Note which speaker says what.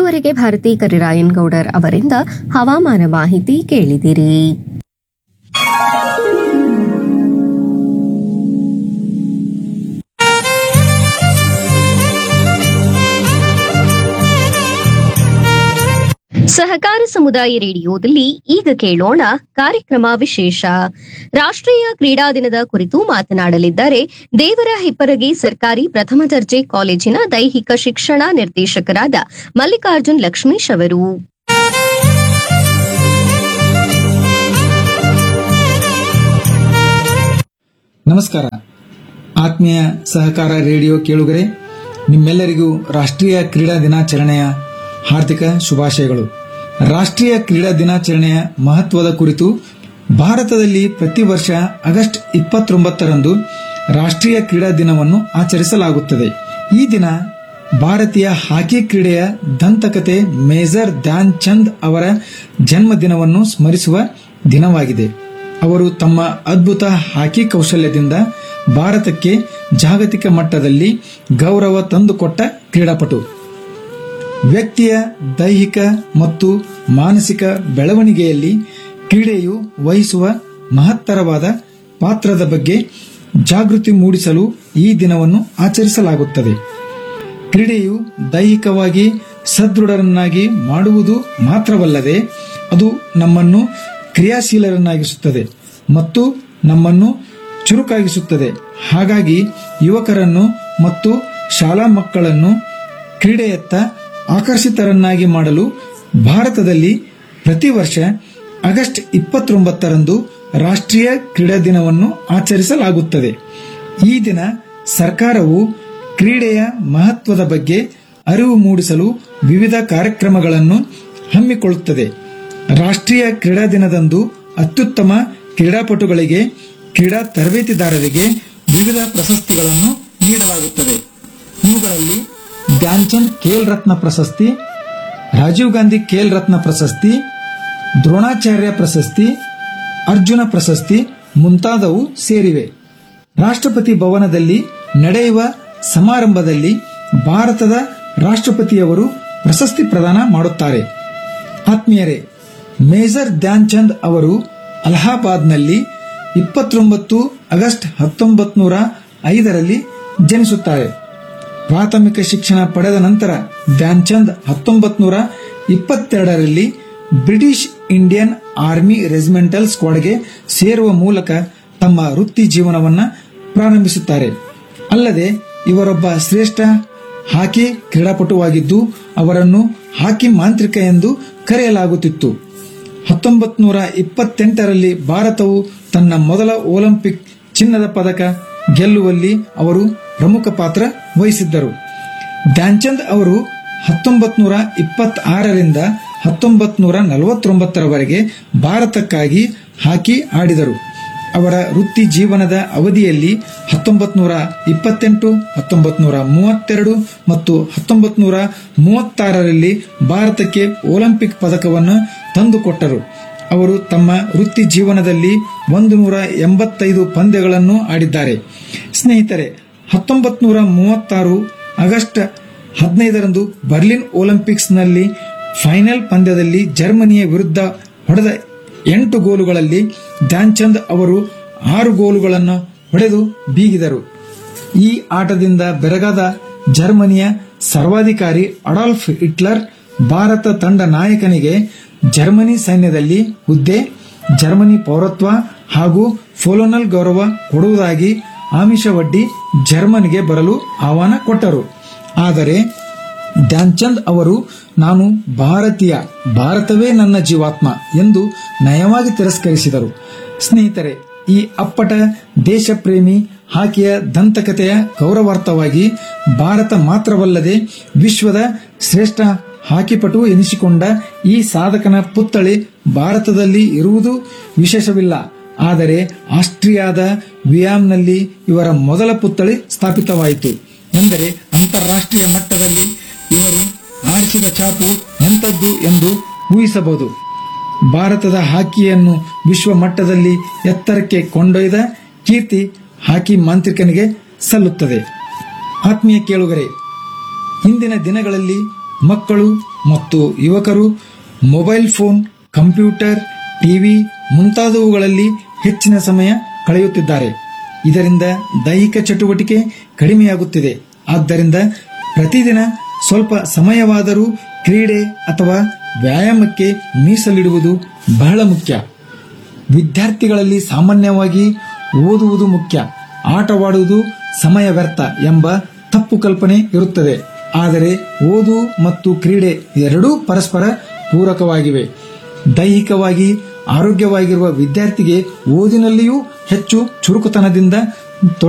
Speaker 1: ಇದುವರೆಗೆ ಭಾರತಿ ಕರಿರಾಯನ್ ಗೌಡರ್ ಅವರಿಂದ ಹವಾಮಾನ ಮಾಹಿತಿ ಕೇಳಿದಿರಿ ಸಹಕಾರ ಸಮುದಾಯ ರೇಡಿಯೋದಲ್ಲಿ ಈಗ ಕೇಳೋಣ ಕಾರ್ಯಕ್ರಮ ವಿಶೇಷ ರಾಷ್ಟ್ರೀಯ ಕ್ರೀಡಾ ದಿನದ ಕುರಿತು ಮಾತನಾಡಲಿದ್ದಾರೆ ದೇವರ ಹಿಪ್ಪರಗಿ ಸರ್ಕಾರಿ ಪ್ರಥಮ ದರ್ಜೆ ಕಾಲೇಜಿನ ದೈಹಿಕ ಶಿಕ್ಷಣ ನಿರ್ದೇಶಕರಾದ ಮಲ್ಲಿಕಾರ್ಜುನ್ ಲಕ್ಷ್ಮೀಶ್ ಅವರು
Speaker 2: ನಮಸ್ಕಾರ ಆತ್ಮೀಯ ಸಹಕಾರ ರೇಡಿಯೋ ಕೇಳುಗರೆ ನಿಮ್ಮೆಲ್ಲರಿಗೂ ರಾಷ್ಟ್ರೀಯ ಕ್ರೀಡಾ ದಿನಾಚರಣೆಯ ಹಾರ್ದಿಕ ಶುಭಾಶಯಗಳು ರಾಷ್ಟ್ರೀಯ ಕ್ರೀಡಾ ದಿನಾಚರಣೆಯ ಮಹತ್ವದ ಕುರಿತು ಭಾರತದಲ್ಲಿ ಪ್ರತಿ ವರ್ಷ ಆಗಸ್ಟ್ ಇಪ್ಪತ್ತೊಂಬತ್ತರಂದು ರಾಷ್ಟ್ರೀಯ ಕ್ರೀಡಾ ದಿನವನ್ನು ಆಚರಿಸಲಾಗುತ್ತದೆ ಈ ದಿನ ಭಾರತೀಯ ಹಾಕಿ ಕ್ರೀಡೆಯ ದಂತಕತೆ ಮೇಜರ್ ಧ್ಯಾನ್ ಚಂದ್ ಅವರ ಜನ್ಮದಿನವನ್ನು ಸ್ಮರಿಸುವ ದಿನವಾಗಿದೆ ಅವರು ತಮ್ಮ ಅದ್ಭುತ ಹಾಕಿ ಕೌಶಲ್ಯದಿಂದ ಭಾರತಕ್ಕೆ ಜಾಗತಿಕ ಮಟ್ಟದಲ್ಲಿ ಗೌರವ ತಂದುಕೊಟ್ಟ ಕ್ರೀಡಾಪಟು ವ್ಯಕ್ತಿಯ ದೈಹಿಕ ಮತ್ತು ಮಾನಸಿಕ ಬೆಳವಣಿಗೆಯಲ್ಲಿ ಕ್ರೀಡೆಯು ವಹಿಸುವ ಮಹತ್ತರವಾದ ಪಾತ್ರದ ಬಗ್ಗೆ ಜಾಗೃತಿ ಮೂಡಿಸಲು ಈ ದಿನವನ್ನು ಆಚರಿಸಲಾಗುತ್ತದೆ ಕ್ರೀಡೆಯು ದೈಹಿಕವಾಗಿ ಸದೃಢರನ್ನಾಗಿ ಮಾಡುವುದು ಮಾತ್ರವಲ್ಲದೆ ಅದು ನಮ್ಮನ್ನು ಕ್ರಿಯಾಶೀಲರನ್ನಾಗಿಸುತ್ತದೆ ಮತ್ತು ನಮ್ಮನ್ನು ಚುರುಕಾಗಿಸುತ್ತದೆ ಹಾಗಾಗಿ ಯುವಕರನ್ನು ಮತ್ತು ಶಾಲಾ ಮಕ್ಕಳನ್ನು ಕ್ರೀಡೆಯತ್ತ ಆಕರ್ಷಿತರನ್ನಾಗಿ ಮಾಡಲು ಭಾರತದಲ್ಲಿ ಪ್ರತಿ ವರ್ಷ ಆಗಸ್ಟ್ ಇಪ್ಪತ್ತೊಂಬತ್ತರಂದು ರಾಷ್ಟ್ರೀಯ ಕ್ರೀಡಾ ದಿನವನ್ನು ಆಚರಿಸಲಾಗುತ್ತದೆ ಈ ದಿನ ಸರ್ಕಾರವು ಕ್ರೀಡೆಯ ಮಹತ್ವದ ಬಗ್ಗೆ ಅರಿವು ಮೂಡಿಸಲು ವಿವಿಧ ಕಾರ್ಯಕ್ರಮಗಳನ್ನು ಹಮ್ಮಿಕೊಳ್ಳುತ್ತದೆ ರಾಷ್ಟ್ರೀಯ ಕ್ರೀಡಾ ದಿನದಂದು ಅತ್ಯುತ್ತಮ ಕ್ರೀಡಾಪಟುಗಳಿಗೆ ಕ್ರೀಡಾ ತರಬೇತಿದಾರರಿಗೆ ವಿವಿಧ ಪ್ರಶಸ್ತಿಗಳನ್ನು ನೀಡಲಾಗುತ್ತದೆ ಇವುಗಳಲ್ಲಿ ಧ್ಯಾನ್ಚಂದ್ ಖೇಲ್ ರತ್ನ ಪ್ರಶಸ್ತಿ ರಾಜೀವ್ ಗಾಂಧಿ ಖೇಲ್ ರತ್ನ ಪ್ರಶಸ್ತಿ ದ್ರೋಣಾಚಾರ್ಯ ಪ್ರಶಸ್ತಿ ಅರ್ಜುನ ಪ್ರಶಸ್ತಿ ಮುಂತಾದವು ಸೇರಿವೆ ರಾಷ್ಟ್ರಪತಿ ಭವನದಲ್ಲಿ ನಡೆಯುವ ಸಮಾರಂಭದಲ್ಲಿ ಭಾರತದ ರಾಷ್ಟ್ರಪತಿಯವರು ಪ್ರಶಸ್ತಿ ಪ್ರದಾನ ಮಾಡುತ್ತಾರೆ ಆತ್ಮೀಯರೇ ಮೇಜರ್ ಧ್ಯಾನ್ ಚಂದ್ ಅವರು ಅಲಹಾಬಾದ್ನಲ್ಲಿ ಇಪ್ಪತ್ತೊಂಬತ್ತು ಆಗಸ್ಟ್ ಹತ್ತೊಂಬತ್ತು ನೂರ ಐದರಲ್ಲಿ ಜನಿಸುತ್ತಾರೆ ಪ್ರಾಥಮಿಕ ಶಿಕ್ಷಣ ಪಡೆದ ನಂತರ ಧ್ಯಾನ್ ಚಂದ್ ಹತ್ತೊಂಬತ್ತು ನೂರ ಇಪ್ಪತ್ತೆರಡರಲ್ಲಿ ಬ್ರಿಟಿಷ್ ಇಂಡಿಯನ್ ಆರ್ಮಿ ರೆಜಿಮೆಂಟಲ್ ಸ್ಕ್ವಾಡ್ಗೆ ಸೇರುವ ಮೂಲಕ ತಮ್ಮ ವೃತ್ತಿ ಜೀವನವನ್ನ ಪ್ರಾರಂಭಿಸುತ್ತಾರೆ ಅಲ್ಲದೆ ಇವರೊಬ್ಬ ಶ್ರೇಷ್ಠ ಹಾಕಿ ಕ್ರೀಡಾಪಟುವಾಗಿದ್ದು ಅವರನ್ನು ಹಾಕಿ ಮಾಂತ್ರಿಕ ಎಂದು ಕರೆಯಲಾಗುತ್ತಿತ್ತು ಹತ್ತೊಂಬತ್ತು ನೂರ ಇಪ್ಪತ್ತೆಂಟರಲ್ಲಿ ಭಾರತವು ತನ್ನ ಮೊದಲ ಒಲಿಂಪಿಕ್ ಚಿನ್ನದ ಪದಕ ಗೆಲ್ಲುವಲ್ಲಿ ಅವರು ಪ್ರಮುಖ ಪಾತ್ರ ವಹಿಸಿದ್ದರು ಧ್ಯಾನ್ಚಂದ್ ಅವರು ಹತ್ತೊಂಬತ್ತು ನೂರ ಇಪ್ಪತ್ತಾರರಿಂದ ಹತ್ತೊಂಬತ್ತು ನೂರ ನಲವತ್ತೊಂಬತ್ತರವರೆಗೆ ಭಾರತಕ್ಕಾಗಿ ಹಾಕಿ ಆಡಿದರು ಅವರ ವೃತ್ತಿ ಜೀವನದ ಅವಧಿಯಲ್ಲಿ ಹತ್ತೊಂಬತ್ತು ನೂರ ಇಪ್ಪತ್ತೆಂಟು ಹತ್ತೊಂಬತ್ತು ನೂರ ಮೂವತ್ತೆರಡು ಮತ್ತು ಹತ್ತೊಂಬತ್ತು ನೂರ ಮೂವತ್ತಾರರಲ್ಲಿ ಭಾರತಕ್ಕೆ ಒಲಿಂಪಿಕ್ ಪದಕವನ್ನು ತಂದುಕೊಟ್ಟರು ಅವರು ತಮ್ಮ ವೃತ್ತಿ ಜೀವನದಲ್ಲಿ ಒಂದು ನೂರ ಎಂಬತ್ತೈದು ಪಂದ್ಯಗಳನ್ನು ಆಡಿದ್ದಾರೆ ಸ್ನೇಹಿತರೆ ಹತ್ತೊಂಬತ್ತು ನೂರ ಮೂವತ್ತಾರು ಆಗಸ್ಟ್ ಹದಿನೈದರಂದು ಬರ್ಲಿನ್ ಒಲಿಂಪಿಕ್ಸ್ನಲ್ಲಿ ಫೈನಲ್ ಪಂದ್ಯದಲ್ಲಿ ಜರ್ಮನಿಯ ವಿರುದ್ಧ ಹೊಡೆದ ಎಂಟು ಗೋಲುಗಳಲ್ಲಿ ಧ್ಯಾನ್ಚಂದ್ ಅವರು ಆರು ಗೋಲುಗಳನ್ನು ಹೊಡೆದು ಬೀಗಿದರು ಈ ಆಟದಿಂದ ಬೆರಗಾದ ಜರ್ಮನಿಯ ಸರ್ವಾಧಿಕಾರಿ ಅಡಾಲ್ಫ್ ಹಿಟ್ಲರ್ ಭಾರತ ತಂಡ ನಾಯಕನಿಗೆ ಜರ್ಮನಿ ಸೈನ್ಯದಲ್ಲಿ ಹುದ್ದೆ ಜರ್ಮನಿ ಪೌರತ್ವ ಹಾಗೂ ಫೋಲೋನಲ್ ಗೌರವ ಕೊಡುವುದಾಗಿ ಆಮಿಷವಡ್ಡಿ ಜರ್ಮನಿಗೆ ಬರಲು ಆಹ್ವಾನ ಕೊಟ್ಟರು ಆದರೆ ಧ್ಯಾನ್ಚಂದ್ ಅವರು ನಾನು ಭಾರತೀಯ ಭಾರತವೇ ನನ್ನ ಜೀವಾತ್ಮ ಎಂದು ನಯವಾಗಿ ತಿರಸ್ಕರಿಸಿದರು ಸ್ನೇಹಿತರೆ ಈ ಅಪ್ಪಟ ದೇಶಪ್ರೇಮಿ ಹಾಕಿಯ ದಂತಕತೆಯ ಗೌರವಾರ್ಥವಾಗಿ ಭಾರತ ಮಾತ್ರವಲ್ಲದೆ ವಿಶ್ವದ ಶ್ರೇಷ್ಠ ಹಾಕಿಪಟು ಎನಿಸಿಕೊಂಡ ಈ ಸಾಧಕನ ಪುತ್ಥಳಿ ಭಾರತದಲ್ಲಿ ಇರುವುದು ವಿಶೇಷವಿಲ್ಲ ಆದರೆ ಆಸ್ಟ್ರಿಯಾದ ವಿಯಾಮ್ನಲ್ಲಿ ಇವರ ಮೊದಲ ಪುತ್ಥಳಿ ಸ್ಥಾಪಿತವಾಯಿತು ಎಂದರೆ ಅಂತಾರಾಷ್ಟ್ರೀಯ ಮಟ್ಟದಲ್ಲಿ ಇವರು ಆರಿಸಿದ ಛಾಪು ಎಂಥದ್ದು ಎಂದು ಊಹಿಸಬಹುದು ಭಾರತದ ಹಾಕಿಯನ್ನು ವಿಶ್ವ ಮಟ್ಟದಲ್ಲಿ ಎತ್ತರಕ್ಕೆ ಕೊಂಡೊಯ್ದ ಕೀರ್ತಿ ಹಾಕಿ ಮಾಂತ್ರಿಕನಿಗೆ ಸಲ್ಲುತ್ತದೆ ಆತ್ಮೀಯ ಕೇಳುಗರೆ ಇಂದಿನ ದಿನಗಳಲ್ಲಿ ಮಕ್ಕಳು ಮತ್ತು ಯುವಕರು ಮೊಬೈಲ್ ಫೋನ್ ಕಂಪ್ಯೂಟರ್ ಟಿವಿ ಮುಂತಾದವುಗಳಲ್ಲಿ ಹೆಚ್ಚಿನ ಸಮಯ ಕಳೆಯುತ್ತಿದ್ದಾರೆ ಇದರಿಂದ ದೈಹಿಕ ಚಟುವಟಿಕೆ ಕಡಿಮೆಯಾಗುತ್ತಿದೆ ಆದ್ದರಿಂದ ಪ್ರತಿದಿನ ಸ್ವಲ್ಪ ಸಮಯವಾದರೂ ಕ್ರೀಡೆ ಅಥವಾ ವ್ಯಾಯಾಮಕ್ಕೆ ಮೀಸಲಿಡುವುದು ಬಹಳ ಮುಖ್ಯ ವಿದ್ಯಾರ್ಥಿಗಳಲ್ಲಿ ಸಾಮಾನ್ಯವಾಗಿ ಓದುವುದು ಮುಖ್ಯ ಆಟವಾಡುವುದು ಸಮಯ ವ್ಯರ್ಥ ಎಂಬ ತಪ್ಪು ಕಲ್ಪನೆ ಇರುತ್ತದೆ ಆದರೆ ಓದು ಮತ್ತು ಕ್ರೀಡೆ ಎರಡೂ ಪರಸ್ಪರ ಪೂರಕವಾಗಿವೆ ದೈಹಿಕವಾಗಿ ಆರೋಗ್ಯವಾಗಿರುವ ವಿದ್ಯಾರ್ಥಿಗೆ ಓದಿನಲ್ಲಿಯೂ ಹೆಚ್ಚು ಚುರುಕುತನದಿಂದ